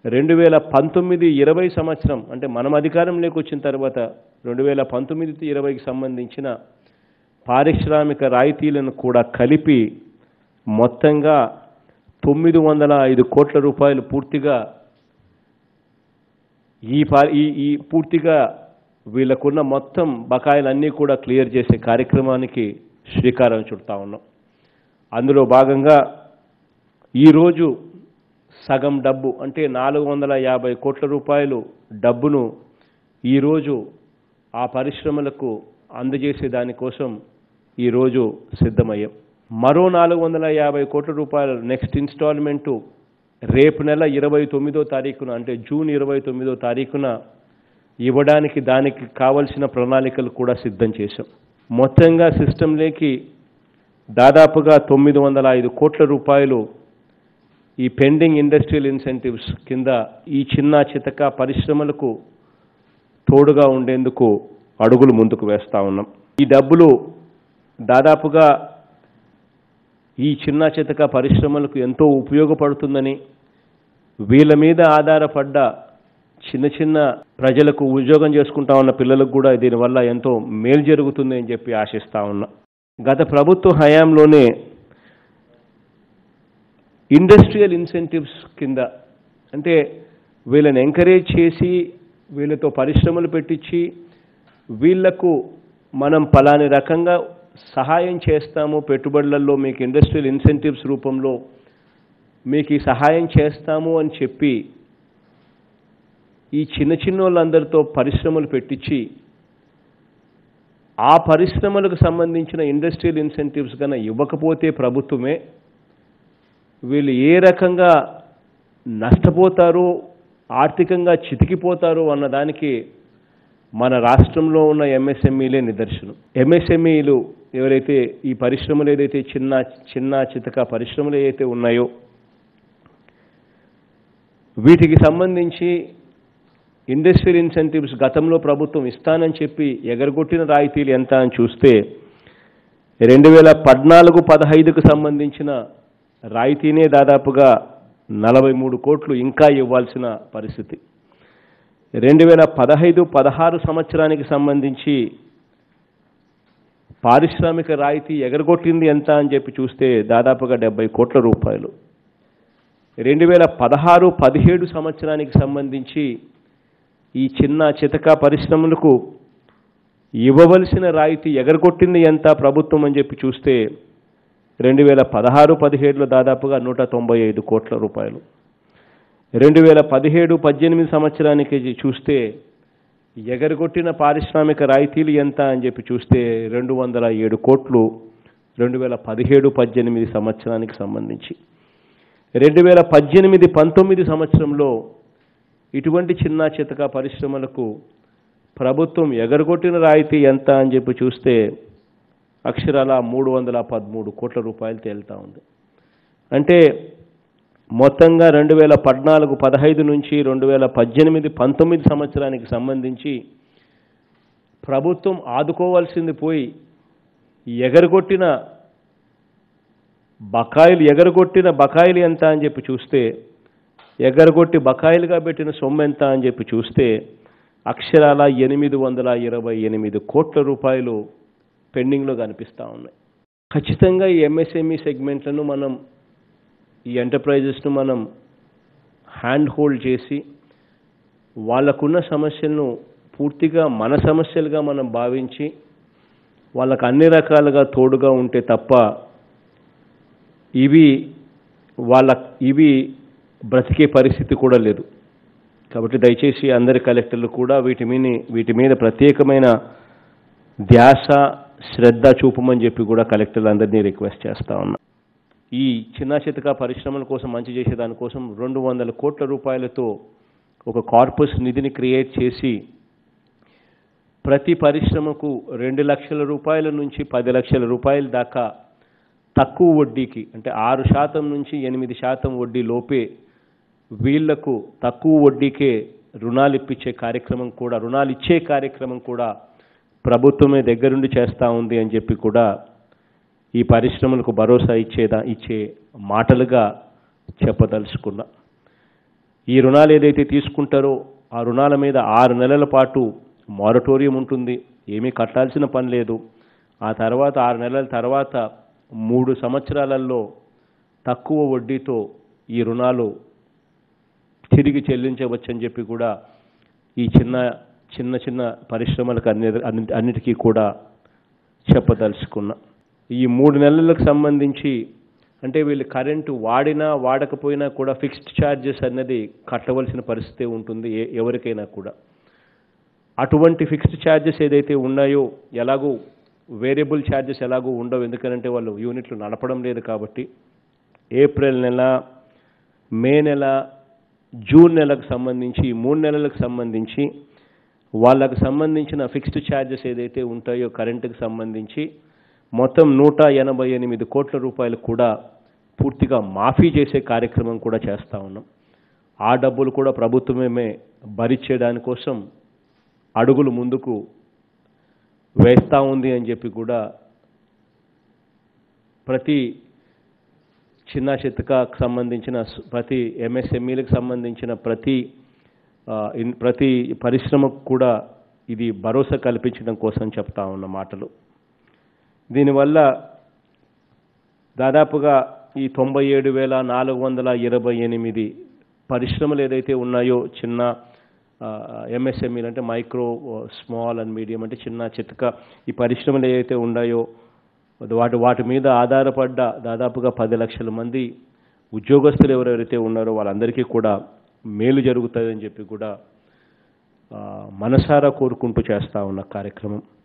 రెండు వేల పంతొమ్మిది ఇరవై సంవత్సరం అంటే మనం అధికారంలోకి వచ్చిన తర్వాత రెండు వేల పంతొమ్మిది ఇరవైకి సంబంధించిన పారిశ్రామిక రాయితీలను కూడా కలిపి మొత్తంగా తొమ్మిది వందల ఐదు కోట్ల రూపాయలు పూర్తిగా ఈ పా ఈ ఈ పూర్తిగా వీళ్ళకున్న మొత్తం బకాయిలన్నీ కూడా క్లియర్ చేసే కార్యక్రమానికి శ్రీకారం చుడతా ఉన్నాం అందులో భాగంగా ఈరోజు సగం డబ్బు అంటే నాలుగు వందల యాభై కోట్ల రూపాయలు డబ్బును ఈరోజు ఆ పరిశ్రమలకు అందజేసే దానికోసం ఈరోజు సిద్ధమయ్యాం మరో నాలుగు వందల యాభై కోట్ల రూపాయలు నెక్స్ట్ ఇన్స్టాల్మెంటు రేపు నెల ఇరవై తొమ్మిదో తారీఖున అంటే జూన్ ఇరవై తొమ్మిదో తారీఖున ఇవ్వడానికి దానికి కావలసిన ప్రణాళికలు కూడా సిద్ధం చేశాం మొత్తంగా సిస్టంలోకి దాదాపుగా తొమ్మిది వందల ఐదు కోట్ల రూపాయలు ఈ పెండింగ్ ఇండస్ట్రియల్ ఇన్సెంటివ్స్ కింద ఈ చిన్న చితక పరిశ్రమలకు తోడుగా ఉండేందుకు అడుగులు ముందుకు వేస్తా ఉన్నాం ఈ డబ్బులు దాదాపుగా ఈ చిన్న చితక పరిశ్రమలకు ఎంతో ఉపయోగపడుతుందని వీళ్ళ మీద ఆధారపడ్డ చిన్న చిన్న ప్రజలకు ఉద్యోగం చేసుకుంటా ఉన్న పిల్లలకు కూడా దీనివల్ల ఎంతో మేలు జరుగుతుంది అని చెప్పి ఆశిస్తా ఉన్నా గత ప్రభుత్వ హయాంలోనే ఇండస్ట్రియల్ ఇన్సెంటివ్స్ కింద అంటే వీళ్ళని ఎంకరేజ్ చేసి వీళ్ళతో పరిశ్రమలు పెట్టించి వీళ్లకు మనం పలాని రకంగా సహాయం చేస్తాము పెట్టుబడులలో మీకు ఇండస్ట్రియల్ ఇన్సెంటివ్స్ రూపంలో మీకు ఈ సహాయం చేస్తాము అని చెప్పి ఈ చిన్న చిన్న వాళ్ళందరితో పరిశ్రమలు పెట్టించి ఆ పరిశ్రమలకు సంబంధించిన ఇండస్ట్రియల్ ఇన్సెంటివ్స్ కన్నా ఇవ్వకపోతే ప్రభుత్వమే వీళ్ళు ఏ రకంగా నష్టపోతారో ఆర్థికంగా చితికిపోతారో అన్నదానికి మన రాష్ట్రంలో ఉన్న ఎంఎస్ఎంఈలే నిదర్శనం ఎంఎస్ఎంఈలు ఎవరైతే ఈ పరిశ్రమలు ఏదైతే చిన్న చిన్న చితక పరిశ్రమలు ఏదైతే ఉన్నాయో వీటికి సంబంధించి ఇండస్ట్రియల్ ఇన్సెంటివ్స్ గతంలో ప్రభుత్వం ఇస్తానని చెప్పి ఎగరగొట్టిన రాయితీలు ఎంత అని చూస్తే రెండు వేల పద్నాలుగు పదహైదుకు సంబంధించిన రాయితీనే దాదాపుగా నలభై మూడు కోట్లు ఇంకా ఇవ్వాల్సిన పరిస్థితి రెండు వేల పదహైదు పదహారు సంవత్సరానికి సంబంధించి పారిశ్రామిక రాయితీ ఎగరగొట్టింది ఎంత అని చెప్పి చూస్తే దాదాపుగా డెబ్బై కోట్ల రూపాయలు రెండు వేల పదహారు పదిహేడు సంవత్సరానికి సంబంధించి ఈ చిన్న చితక పరిశ్రమలకు ఇవ్వవలసిన రాయితీ ఎగరగొట్టింది ఎంత ప్రభుత్వం అని చెప్పి చూస్తే రెండు వేల పదహారు పదిహేడులో దాదాపుగా నూట తొంభై ఐదు కోట్ల రూపాయలు రెండు వేల పదిహేడు పద్దెనిమిది సంవత్సరానికి చూస్తే ఎగరగొట్టిన పారిశ్రామిక రాయితీలు ఎంత అని చెప్పి చూస్తే రెండు వందల ఏడు కోట్లు రెండు వేల పదిహేడు పద్దెనిమిది సంవత్సరానికి సంబంధించి రెండు వేల పద్దెనిమిది పంతొమ్మిది సంవత్సరంలో ఇటువంటి చిన్న చితక పరిశ్రమలకు ప్రభుత్వం ఎగరగొట్టిన రాయితీ ఎంత అని చెప్పి చూస్తే అక్షరాల మూడు వందల పదమూడు కోట్ల రూపాయలు తేలుతా ఉంది అంటే మొత్తంగా రెండు వేల పద్నాలుగు పదహైదు నుంచి రెండు వేల పద్దెనిమిది పంతొమ్మిది సంవత్సరానికి సంబంధించి ప్రభుత్వం ఆదుకోవాల్సింది పోయి ఎగరగొట్టిన బకాయిలు ఎగరగొట్టిన బకాయిలు ఎంత అని చెప్పి చూస్తే ఎగరగొట్టి బకాయిలుగా పెట్టిన సొమ్ము ఎంత అని చెప్పి చూస్తే అక్షరాల ఎనిమిది వందల ఇరవై ఎనిమిది కోట్ల రూపాయలు పెండింగ్లో కనిపిస్తూ ఉన్నాయి ఖచ్చితంగా ఈ ఎంఎస్ఎంఈ సెగ్మెంట్లను మనం ఈ ఎంటర్ప్రైజెస్ను మనం హ్యాండ్ హోల్డ్ చేసి వాళ్ళకున్న సమస్యలను పూర్తిగా మన సమస్యలుగా మనం భావించి వాళ్ళకు అన్ని రకాలుగా తోడుగా ఉంటే తప్ప ఇవి వాళ్ళ ఇవి బ్రతికే పరిస్థితి కూడా లేదు కాబట్టి దయచేసి అందరి కలెక్టర్లు కూడా వీటి మీద వీటి మీద ప్రత్యేకమైన ధ్యాస శ్రద్ధ చూపమని చెప్పి కూడా కలెక్టర్లు అందరినీ రిక్వెస్ట్ చేస్తా ఉన్నా ఈ చిన్న చితక పరిశ్రమల కోసం మంచి చేసే దానికోసం రెండు వందల కోట్ల రూపాయలతో ఒక కార్పస్ నిధిని క్రియేట్ చేసి ప్రతి పరిశ్రమకు రెండు లక్షల రూపాయల నుంచి పది లక్షల రూపాయల దాకా తక్కువ వడ్డీకి అంటే ఆరు శాతం నుంచి ఎనిమిది శాతం వడ్డీ లోపే వీళ్లకు తక్కువ వడ్డీకే రుణాలు ఇప్పించే కార్యక్రమం కూడా రుణాలు ఇచ్చే కార్యక్రమం కూడా ప్రభుత్వమే దగ్గరుండి చేస్తూ ఉంది అని చెప్పి కూడా ఈ పరిశ్రమలకు భరోసా ఇచ్చేదా ఇచ్చే మాటలుగా చెప్పదలుచుకున్నా ఈ రుణాలు ఏదైతే తీసుకుంటారో ఆ రుణాల మీద ఆరు నెలల పాటు మారటోరియం ఉంటుంది ఏమీ కట్టాల్సిన పని లేదు ఆ తర్వాత ఆరు నెలల తర్వాత మూడు సంవత్సరాలలో తక్కువ వడ్డీతో ఈ రుణాలు తిరిగి చెల్లించవచ్చని చెప్పి కూడా ఈ చిన్న చిన్న చిన్న పరిశ్రమలకు అన్ని అన్ని- అన్నిటికీ కూడా చెప్పదలుచుకున్నా ఈ మూడు నెలలకు సంబంధించి అంటే వీళ్ళు కరెంటు వాడినా వాడకపోయినా కూడా ఫిక్స్డ్ ఛార్జెస్ అన్నది కట్టవలసిన పరిస్థితి ఉంటుంది ఏ ఎవరికైనా కూడా అటువంటి ఫిక్స్డ్ ఛార్జెస్ ఏదైతే ఉన్నాయో ఎలాగో వేరియబుల్ ఛార్జెస్ ఎలాగో ఉండవు ఎందుకంటే వాళ్ళు యూనిట్లు నడపడం లేదు కాబట్టి ఏప్రిల్ నెల మే నెల జూన్ నెలకు సంబంధించి ఈ మూడు నెలలకు సంబంధించి వాళ్ళకు సంబంధించిన ఫిక్స్డ్ ఛార్జెస్ ఏదైతే ఉంటాయో కరెంటుకు సంబంధించి మొత్తం నూట ఎనభై ఎనిమిది కోట్ల రూపాయలు కూడా పూర్తిగా మాఫీ చేసే కార్యక్రమం కూడా చేస్తూ ఉన్నాం ఆ డబ్బులు కూడా ప్రభుత్వమే భరించేదాని కోసం అడుగులు ముందుకు వేస్తూ ఉంది అని చెప్పి కూడా ప్రతి చిన్న చిత్తకకు సంబంధించిన స్- ప్రతి ఎంఎస్ఎంఈలకు సంబంధించిన ప్రతి ఆ, ఇన్- ప్రతి పరిశ్రమకు కూడా ఇది భరోసా కల్పించడం కోసం చెప్తా ఉన్న మాటలు దీనివల్ల దాదాపుగా ఈ తొంభై ఏడు వేల నాలుగు వందల ఇరవై ఎనిమిది పరిశ్రమలు ఏదైతే ఉన్నాయో చిన్న ఎంఎస్ఎంఈలు అంటే మైక్రో స్మాల్ అండ్ మీడియం అంటే చిన్న చితక ఈ పరిశ్రమలు ఏవైతే ఉన్నాయో వాటి వాటి మీద ఆధారపడ్డ దాదాపుగా పది లక్షల మంది ఉద్యోగస్తులు ఎవరెవరైతే ఉన్నారో వాళ్ళందరికీ కూడా మేలు జరుగుతుందని చెప్పి కూడా ఆ, మనసారా కోరుకుంటూ చేస్తా ఉన్న కార్యక్రమం